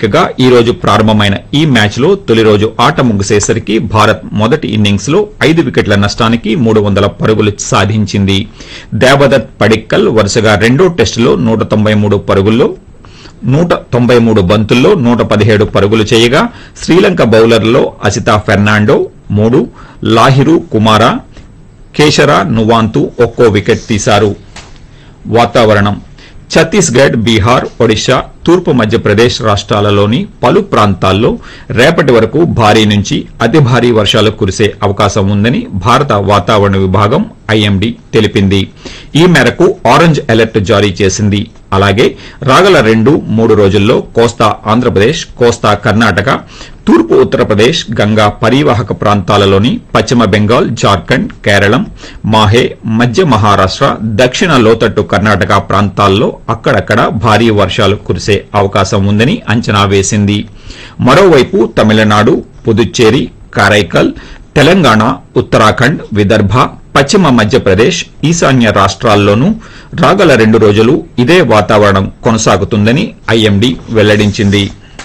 వేదికగా ఈ రోజు ప్రారంభమైన ఈ మ్యాచ్లో తొలి రోజు ఆట ముగిసేసరికి భారత్ మొదటి ఇన్నింగ్స్ లో ఐదు వికెట్ల నష్టానికి మూడు వందల పరుగులు సాధించింది దేవదత్ పడిక్కల్ వరుసగా రెండో టెస్టులో నూట తొంభై మూడు పరుగుల్లో నూట తొంభై మూడు బంతుల్లో నూట పదిహేడు పరుగులు చేయగా శ్రీలంక బౌలర్లలో అసితా ఫెర్నాండో మూడు లాహిరు కుమారా కేశరా నువాంతు ఒక్కో వికెట్ తీశారు వాతావరణం ఛత్తీస్గఢ్ బీహార్ ఒడిశా తూర్పు మధ్యప్రదేశ్ రాష్ట్రాలలోని పలు ప్రాంతాల్లో రేపటి వరకు భారీ నుంచి అతి భారీ వర్షాలు కురిసే అవకాశం ఉందని భారత వాతావరణ విభాగం ఐఎండీ తెలిపింది ఈ మేరకు ఆరెంజ్ అలర్ట్ జారీ చేసింది అలాగే రాగల రెండు మూడు రోజుల్లో కోస్తా ఆంధ్రప్రదేశ్ కోస్తా కర్ణాటక తూర్పు ఉత్తరప్రదేశ్ గంగా పరివాహక ప్రాంతాలలోని పశ్చిమ బెంగాల్ జార్ఖండ్ కేరళం మాహే మధ్య మహారాష్ట దక్షిణ లోతట్టు కర్ణాటక ప్రాంతాల్లో అక్కడక్కడ భారీ వర్షాలు కురిసే అవకాశం ఉందని అంచనా వేసింది మరోవైపు తమిళనాడు పుదుచ్చేరి కారైకల్ తెలంగాణ ఉత్తరాఖండ్ విదర్భ పశ్చిమ మధ్యప్రదేశ్ ఈశాన్య రాష్ట్రాల్లోనూ రాగల రెండు రోజులు ఇదే వాతావరణం కొనసాగుతుందని ఐఎండీ వెల్లడించింది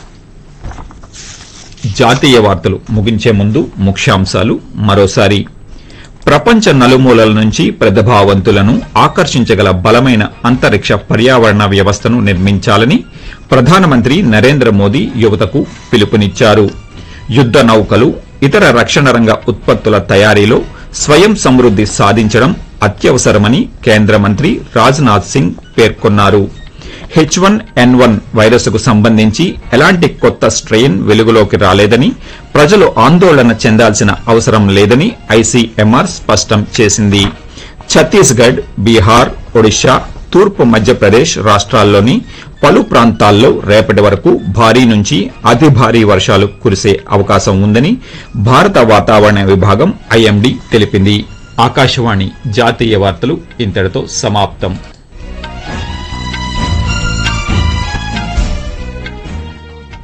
జాతీయ వార్తలు ముగించే ముందు ముఖ్యాంశాలు మరోసారి ప్రపంచ నలుమూలల నుంచి ప్రతిభావంతులను ఆకర్షించగల బలమైన అంతరిక్ష పర్యావరణ వ్యవస్థను నిర్మించాలని ప్రధానమంత్రి నరేంద్ర మోదీ యువతకు పిలుపునిచ్చారు యుద్ద నౌకలు ఇతర రక్షణ రంగ ఉత్పత్తుల తయారీలో స్వయం సమృద్ది సాధించడం అత్యవసరమని కేంద్ర మంత్రి రాజ్నాథ్ సింగ్ పేర్కొన్నారు హెచ్ వన్ ఎన్ వన్ వైరస్కు సంబంధించి ఎలాంటి కొత్త స్ట్రెయిన్ వెలుగులోకి రాలేదని ప్రజలు ఆందోళన చెందాల్సిన అవసరం లేదని ఐసీఎంఆర్ స్పష్టం చేసింది ఛత్తీస్గఢ్ బీహార్ ఒడిశా తూర్పు మధ్యప్రదేశ్ రాష్ట్రాల్లోని పలు ప్రాంతాల్లో రేపటి వరకు భారీ నుంచి అతి భారీ వర్షాలు కురిసే అవకాశం ఉందని భారత వాతావరణ విభాగం ఐఎండీ తెలిపింది ఆకాశవాణి జాతీయ వార్తలు ఇంతటితో సమాప్తం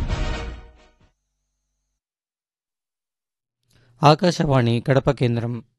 ఆకాశవాణి కడప కేంద్రం